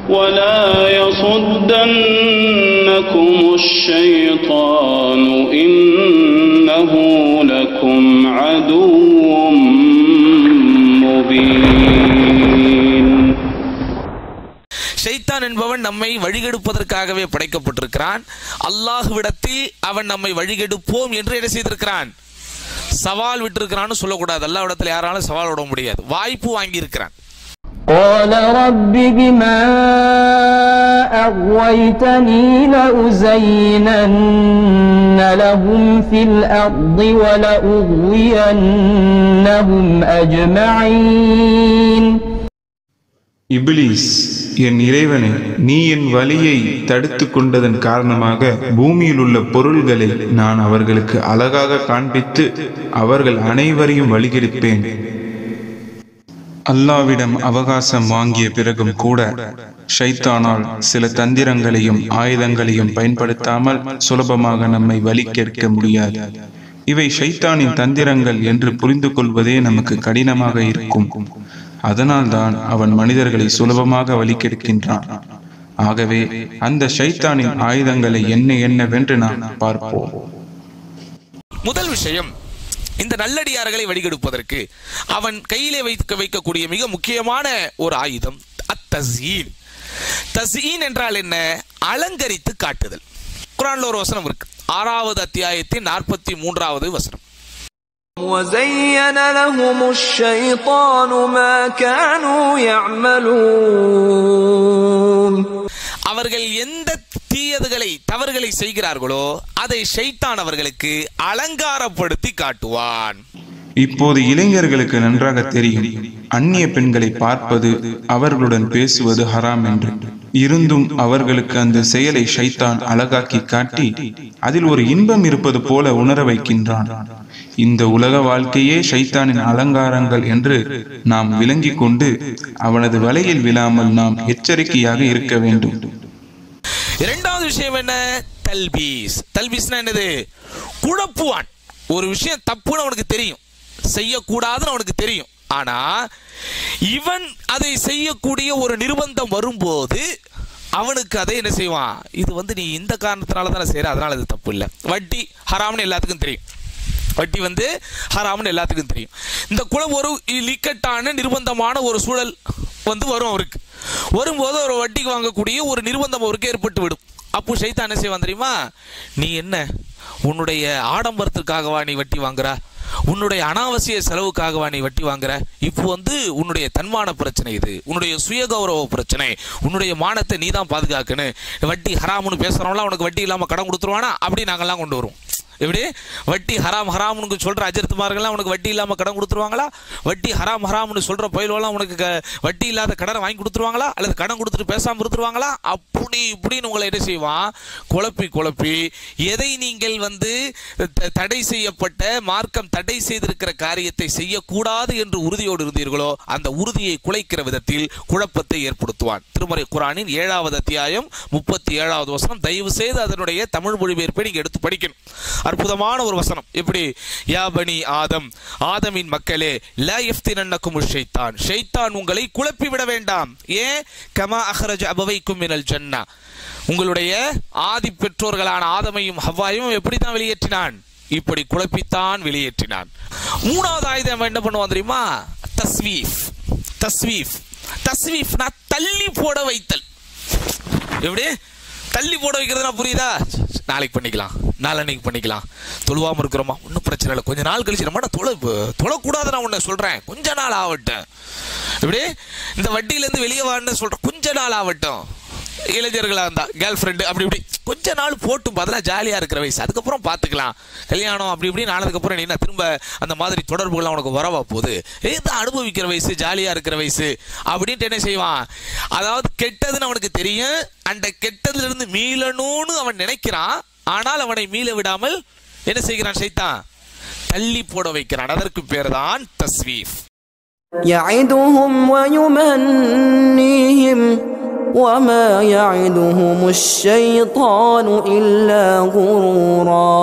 ولا يصدنكم الشيطان إنه لكم عدو مبين ஷைத்தான் என்பவன் நம்மை வழிகெடுப்பதற்காகவே படைக்கப்பட்டிருக்கிறான் அல்லாஹ்விடத்தில் அவன் நம்மை வழிகெடுப்போம் என்று என்ன செய்திருக்கிறான் சவால் விட்டிருக்கிறான்னு சொல்லக்கூடாது அல்லாஹ்விடத்தில் யாராலும் சவால் விட முடியாது வாய்ப்பு வாங்கியிருக்கிறான் قال رب بما أغويتني لأزينن لهم في الأرض ولأغوينهم أجمعين இபிலிஸ் என் இறைவனே நீ என் வழியை தடுத்து கொண்டதன் காரணமாக பூமியில் உள்ள பொருள்களை நான் அவர்களுக்கு அழகாக காண்பித்து அவர்கள் அனைவரையும் வழிகெடுப்பேன் அல்லாவிடம் அவகாசம் வாங்கிய பிறகும் கூட ஷைத்தானால் சில தந்திரங்களையும் ஆயுதங்களையும் பயன்படுத்தாமல் சுலபமாக நம்மை வழி கேட்க முடியாது இவை ஷைத்தானின் தந்திரங்கள் என்று புரிந்து கொள்வதே நமக்கு கடினமாக இருக்கும் அதனால்தான் அவன் மனிதர்களை சுலபமாக வழி கெடுக்கின்றான் ஆகவே அந்த ஷைத்தானின் ஆயுதங்களை என்ன என்னவென்று நாம் பார்ப்போம் முதல் விஷயம் இந்த நல்லடியார்களை வழிகெடுப்பதற்கு அவன் கையிலே வைக்க வைக்கக்கூடிய மிக முக்கியமான ஒரு ஆயுதம் அத்தசீன் தசீன் என்றால் என்ன அலங்கரித்து காட்டுதல் குரான்ல ஒரு வசனம் இருக்கு ஆறாவது அத்தியாயத்தின் நாற்பத்தி மூன்றாவது வசனம் وزين لهم الشيطان ما كانوا يعملون அவர்கள் எந்த தீயதுகளை தவறுகளை செய்கிறார்களோ அதை ஷைத்தான் அவர்களுக்கு அலங்காரப்படுத்தி காட்டுவான் இப்போது இளைஞர்களுக்கு நன்றாக தெரியும் அந்நிய பெண்களை பார்ப்பது அவர்களுடன் பேசுவது ஹராம் என்று இருந்தும் அவர்களுக்கு அந்த செயலை ஷைத்தான் அழகாக்கி காட்டி அதில் ஒரு இன்பம் இருப்பது போல உணர வைக்கின்றான் இந்த உலக வாழ்க்கையே ஷைத்தானின் அலங்காரங்கள் என்று நாம் விளங்கிக் கொண்டு அவனது வலையில் விழாமல் நாம் எச்சரிக்கையாக இருக்க வேண்டும் இரண்டாவது விஷயம் என்ன தல்பீஸ் தல்பீஸ்னா என்னது குழப்புவான் ஒரு விஷயம் தப்புன்னு அவனுக்கு தெரியும் செய்யக்கூடாதுன்னு அவனுக்கு தெரியும் ஆனா இவன் அதை செய்யக்கூடிய ஒரு நிர்பந்தம் வரும்போது அவனுக்கு அதை என்ன செய்வான் இது வந்து நீ இந்த காரணத்தினால தானே செய்யற அதனால இது தப்பு இல்லை வட்டி ஹராம்னு எல்லாத்துக்கும் தெரியும் வட்டி வந்து ஹராம்னு எல்லாத்துக்கும் தெரியும் இந்த குலம் ஒரு இக்கட்டான நிர்பந்தமான ஒரு சூழல் வந்து வரும் அவருக்கு வரும்போது ஒரு வட்டிக்கு வாங்கக்கூடிய ஒரு நிர்பந்தம் அவருக்கு ஏற்பட்டு விடும் அப்போ ஷைத்தான் என்ன செய்வான் தெரியுமா நீ என்ன உன்னுடைய ஆடம்பரத்திற்காகவா நீ வட்டி வாங்குற உன்னுடைய அனாவசிய செலவுக்காகவா நீ வட்டி வாங்குற இப்போ வந்து உன்னுடைய தன்மான பிரச்சனை இது உன்னுடைய சுயகௌரவ பிரச்சனை உன்னுடைய மானத்தை நீ தான் பாதுகாக்கணும் வட்டி ஹராம்னு பேசுறவங்களாம் உனக்கு வட்டி இல்லாம கடன் கொடுத்துருவானா அப்படி நாங்கெல்லாம் கொண்டு வருவோம் எப்படி வட்டி ஹராம் ஹராம்னு சொல்ற அஜர்த்துமார்கள்லாம் உனக்கு வட்டி இல்லாம கடன் கொடுத்துருவாங்களா வட்டி ஹராம் ஹராம்னு சொல்ற பயிலெல்லாம் உனக்கு க- வட்டி இல்லாத கடனை வாங்கி கொடுத்துருவாங்களா அல்லது கடன் கொடுத்துட்டு பேசாம இருந்துருவாங்களா அப்படி இப்படின்னு உங்களை என்ன செய்வான் குழப்பி குழப்பி எதை நீங்கள் வந்து த- தடை செய்யப்பட்ட மார்க்கம் தடை செய்திருக்கிற காரியத்தை செய்யக்கூடாது என்று உறுதியோடு இருந்தீர்களோ அந்த உறுதியை குலைக்கிற விதத்தில் குழப்பத்தை ஏற்படுத்துவான் திருமறை குரானின் ஏழாவது அத்தியாயம் முப்பத்தி ஏழாவது வசனம் தயவு செய்து அதனுடைய தமிழ் மொழிபெயர்ப்பை நீங்க எடுத்து படிக்கணும் அற்புதமான ஒரு வசனம் எப்படி யா பனி ஆதம் ஆதமின் மக்களே லா யஃப்தினன்னக்கும் ஷைத்தான் ஷைத்தான் உங்களை குழப்பி விட வேண்டாம் ஏன் கமா அஹ்ரஜ அபவைக்கும் மினல் ஜன்னா உங்களுடைய ஆதி பெற்றோர்களான ஆதமையும் ஹவ்வாயும் எப்படி தான் வெளியேற்றினான் இப்படி குழப்பித்தான் வெளியேற்றினான் மூணாவது ஆயுதம் அவன் என்ன பண்ணுவான் தெரியுமா தஸ்வீஃப் தஸ்வீஃப் தஸ்வீஃப்னா தள்ளி போட வைத்தல் எப்படி தள்ளி போட வைக்கிறதுனா புரியுதா நாளைக்கு பண்ணிக்கலாம் நாளன்னைக்கு பண்ணிக்கலாம் தொழுவாம இருக்கிறோமா ஒன்றும் பிரச்சனை இல்லை கொஞ்ச நாள் கழிச்சு நம்ம தொலை தொழக்கூடாது நான் உன்னை சொல்றேன் கொஞ்ச நாள் ஆகட்டும் இப்படி இந்த வட்டியிலேருந்து வெளியே வான்னு சொல்றேன் கொஞ்ச நாள் ஆகட்டும் இளைஞர்களாக இருந்தா கேர்ள் ஃப்ரெண்டு அப்படி இப்படி கொஞ்ச நாள் போட்டும் அதெல்லாம் ஜாலியாக இருக்கிற வயசு அதுக்கப்புறம் பார்த்துக்கலாம் கல்யாணம் அப்படி இப்படி ஆனதுக்கப்புறம் நீ என்ன திரும்ப அந்த மாதிரி தொடர்புகள்லாம் உனக்கு வரவா போகுது இதுதான் அனுபவிக்கிற வயசு ஜாலியாக இருக்கிற வயசு அப்படின்ட்டு என்ன செய்வான் அதாவது கெட்டதுன்னு அவனுக்கு தெரியும் அந்த கெட்டதுல இருந்து மீளணும்னு அவன் நினைக்கிறான் ஆனால் அவனை மீள விடாமல் என்ன செய்கிறான் சைத்தான் தள்ளி போட வைக்கிறான் அதற்கு பேர் தான் தஸ்வீஃப் يعدهم ويمنيهم وما يعدهم الشيطان إلا غرورا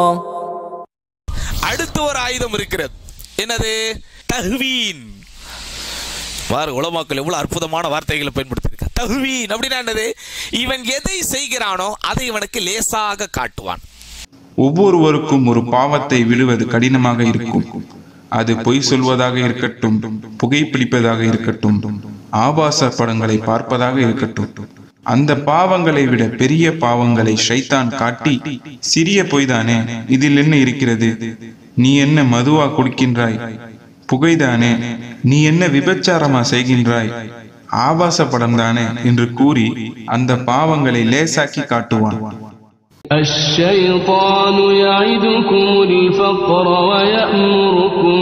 அடுத்து ஒரு ஆயுதம் இருக்கிறது என்னது தஹ்வீன் வாரு உலமாக்கள் எவ்வளவு அற்புதமான வார்த்தைகளை பயன்படுத்தியிருக்க தகுவீன் அப்படின்னா என்னது இவன் எதை செய்கிறானோ அதை இவனுக்கு லேசாக காட்டுவான் ஒவ்வொருவருக்கும் ஒரு பாவத்தை விடுவது கடினமாக இருக்கும் அது பொய் சொல்வதாக இருக்கட்டும் புகைப்பிடிப்பதாக இருக்கட்டும் ஆபாச படங்களை பார்ப்பதாக இருக்கட்டும் அந்த பாவங்களை விட பெரிய பாவங்களை ஷைத்தான் காட்டி சிறிய பொய்தானே இதில் என்ன இருக்கிறது நீ என்ன மதுவா குடிக்கின்றாய் புகைதானே நீ என்ன விபச்சாரமா செய்கின்றாய் ஆபாச படம் தானே என்று கூறி அந்த பாவங்களை லேசாக்கி காட்டுவான் الشيطان يعدكم الفقر ويأمركم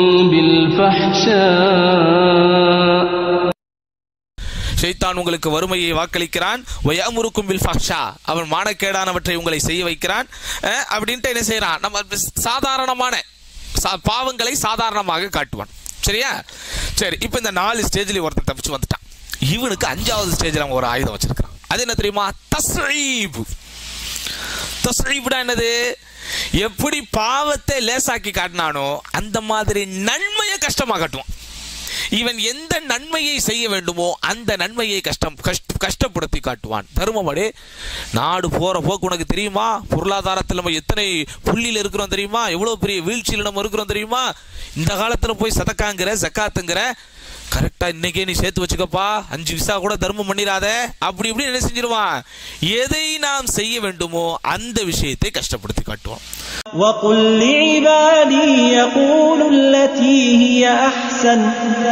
بالفحشاء ஷைத்தான் உங்களுக்கு வறுமையை வாக்களிக்கிறான் வயமுருக்கும் பில் ஃபஹ்ஷா அவன் மானக்கேடானவற்றை உங்களை செய்ய வைக்கிறான் அஹ், அப்படின்ட்டு என்ன செய்யறான் நம்ம சாதாரணமான சா- பாவங்களை சாதாரணமாக காட்டுவான் சரியா சரி இப்போ இந்த நாலு ஸ்டேஜ்ல ஒருத்தன் தப்பிச்சு வந்துட்டான் இவனுக்கு அஞ்சாவது ஸ்டேஜ்ல அவன் ஒரு ஆயுதம் வச்சிருக்கான் அது என்ன தெரியுமா தஸ்ரீப் தஸ்ரீப்னா என்னது எப்படி பாவத்தை லேசாக்கி காட்டினானோ அந்த மாதிரி நன்மையை கஷ்டமா காட்டுவான் இவன் எந்த நன்மையை செய்ய வேண்டுமோ அந்த நன்மையை கஷ்டம் கஷ்ட கஷ்டப்படுத்தி காட்டுவான் தருமமடே நாடு போற போக்கு உனக்கு தெரியுமா பொருளாதாரத்தில் நம்ம எத்தனை புள்ளியில் இருக்கிறோம் தெரியுமா எவ்வளவு பெரிய வீழ்ச்சியில் நம்ம இருக்கிறோம் தெரியுமா இந்த காலத்துல போய் சதக்காங்கிற ஜக்காத்துங்கிற கரெக்டா இன்னைக்கே நீ சேர்த்து வச்சுக்கப்பா அஞ்சு விசா கூட தர்மம் பண்ணிடாத அப்படி இப்படி என்ன செஞ்சிருவான் எதை நாம் செய்ய வேண்டுமோ அந்த விஷயத்தை கஷ்டப்படுத்தி காட்டுவான் وقل لعبادي يقولوا التي هي أحسن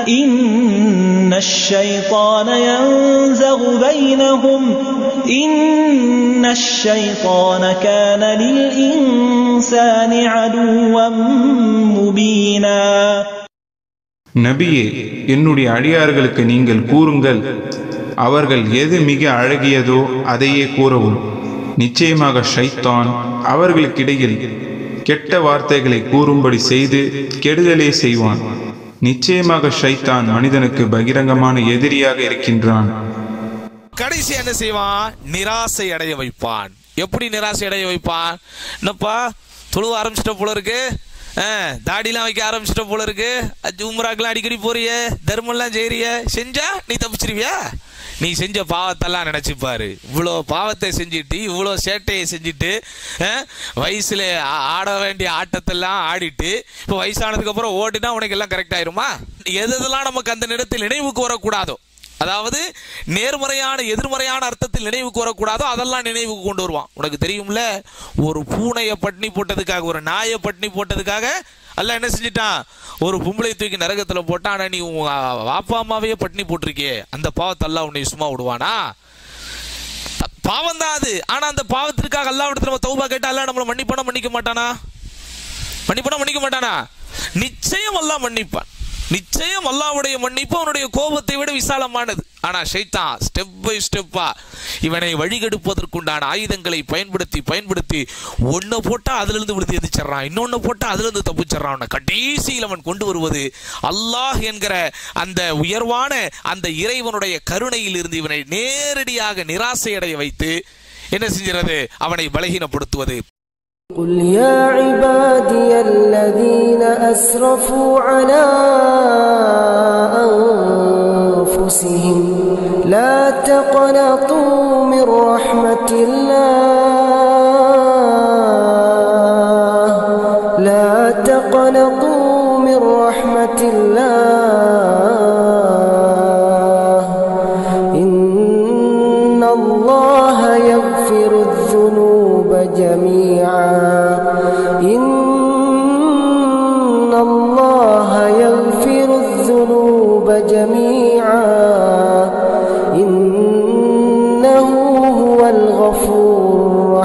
إن الشيطان ينزغ بينهم إن الشيطان كان للإنسان عدوا مبينا நபியே என்னுடைய அடியார்களுக்கு நீங்கள் கூறுங்கள் அவர்கள் எது மிக அழகியதோ அதையே கூறவும் நிச்சயமாக ஷைத்தான் அவர்களுக்கிடையில் கெட்ட வார்த்தைகளை கூறும்படி செய்து கெடுதலே செய்வான் நிச்சயமாக ஷைத்தான் மனிதனுக்கு பகிரங்கமான எதிரியாக இருக்கின்றான் கடைசி என்ன செய்வான் நிராசை அடைய வைப்பான் எப்படி நிராசை அடைய வைப்பான் என்னப்பா தொழுவ ஆரம்பிச்சிட்ட போல இருக்கு ஆ, தாடிலாம் வைக்க ஆரம்பிச்சிட்ட போல இருக்கு அஜ் உம்ராக்கெல்லாம் அடிக்கடி போறிய தர்மம்லாம் செய்றிய செஞ்சா நீ தப்பிச்சிருவியா நீ செஞ்ச பாவத்தெல்லாம் நினைச்சுப்பாரு இவ்வளோ பாவத்தை செஞ்சுட்டு இவ்வளோ சேட்டையை செஞ்சுட்டு ஆ, வயசுல ஆ- ஆட வேண்டிய ஆட்டத்தெல்லாம் ஆடிட்டு இப்போ வயசானதுக்கு அப்புறம் ஓடினா உனக்கு எல்லாம் கரெக்ட் ஆயிருமா எது எதெல்லாம் நமக்கு அந்த நேரத்தில் நினைவுக்கு வரக்கூடாதோ அதாவது நேர்மறையான எதிர்மறையான அர்த்தத்தில் நினைவுக்கு வரக்கூடாதோ அதெல்லாம் நினைவுக்கு கொண்டு வருவான் உனக்கு தெரியும்ல ஒரு பூனையை பட்னி போட்டதுக்காக ஒரு நாயை பட்னி போட்டதுக்காக அல்லாஹ் என்ன செஞ்சிட்டான் ஒரு பொம்பளை தூக்கி நரகத்துல போட்டான் ஆனா நீ உங்க அப்பா அம்மாவையே பட்னி போட்டிருக்கியே அந்த பாவத்தை அல்லாஹ் உன்னை சும்மா விடுவானா பாவம் தான் அது ஆனா அந்த பாவத்திற்காக அல்லாஹ் இடத்துல நம்ம தௌபா கேட்டா அல்லாஹ் நம்மளை மன்னிப்பானா மன்னிக்க மாட்டானா மன்னிப்பானா மன்னிக்க மாட்டானா நிச்சயம் அல்லாஹ் மன்னிப்பான் நிச்சயம் அல்லாஹ்வுடைய மன்னிப்பு அவனுடைய கோபத்தை விட விசாலமானது ஆனா ஷைத்தான் ஸ்டெப் பை ஸ்டெப்பா இவனை வழிகெடுப்பதற்குண்டான ஆயுதங்களை பயன்படுத்தி பயன்படுத்தி ஒன்ன போட்டா அதுல இருந்து விழுந்து எதிர்ச்சிடறான் இன்னொன்னு போட்டா அதுல இருந்து தப்பிச்சிடறான் கடைசியில் அவன் கொண்டு வருவது அல்லாஹ் என்கிற அந்த உயர்வான அந்த இறைவனுடைய கருணையில் இருந்து இவனை நேரடியாக நிராசையடைய வைத்து என்ன செஞ்கிறது அவனை பலகீனப்படுத்துவது قل يا عبادي الذين أسرفوا على أنفسهم لا تقنطوا من رحمة الله لا تقنطوا من رحمة الله إن الله يغفر الذنوب جميعا إن الله يغفر الذنوب جميعا إنه هو الغفور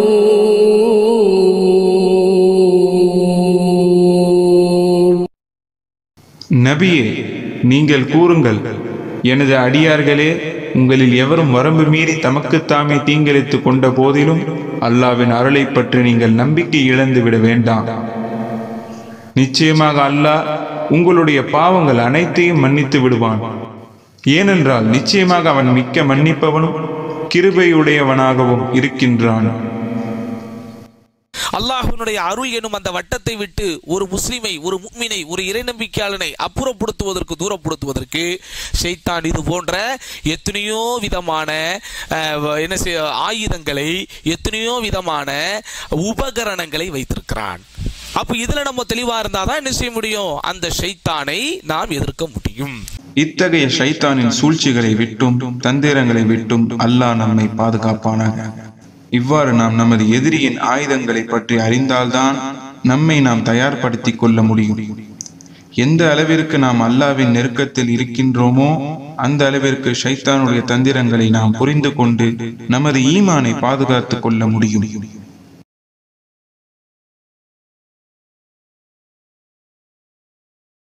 الرحيم நபியே நீங்கள் கூறுங்கள் எனது அடியார்களே உங்களில் எவரும் வரம்பு மீறி தமக்குத்தாமே தீங்கிழைத்துக் கொண்ட போதிலும் அல்லாவின் அருளைப் பற்றி நீங்கள் நம்பிக்கை இழந்து விட வேண்டாம் நிச்சயமாக அல்லாஹ் உங்களுடைய பாவங்கள் அனைத்தையும் மன்னித்து விடுவான் ஏனென்றால் நிச்சயமாக அவன் மிக்க மன்னிப்பவனும் கிருபையுடையவனாகவும் இருக்கின்றான் அல்லாஹ்வினுடைய அருள் எனும் அந்த வட்டத்தை விட்டு ஒரு முஸ்லிமை ஒரு முக்மினை ஒரு இறைநம்பிக்கையாளனை அப்புறப்படுத்துவதற்கு தூரப்படுத்துவதற்கு ஷைத்தான் இது போன்ற எத்தனையோ விதமான அஹ், என்ன செய்ய ஆயுதங்களை எத்தனையோ விதமான உபகரணங்களை வைத்திருக்கிறான் அப்ப இதுல நம்ம தெளிவா இருந்தாதான் என்ன செய்ய முடியும் அந்த ஷைத்தானை நாம் எதிர்க்க முடியும் இத்தகைய ஷைத்தானின் சூழ்ச்சிகளை விட்டும் தந்திரங்களை விட்டும் அல்லாஹ் நம்மை பாதுகாப்பானாக இவ்வாறு நாம் நமது எதிரியின் ஆயுதங்களை பற்றி அறிந்தால்தான் நம்மை நாம் தயார்படுத்திக் கொள்ள முடியும் எந்த அளவிற்கு நாம் அல்லாவின் நெருக்கத்தில் இருக்கின்றோமோ அந்த அளவிற்கு ஷைத்தானுடைய தந்திரங்களை நாம் புரிந்து கொண்டு நமது ஈமானை பாதுகாத்துக் கொள்ள முடியும்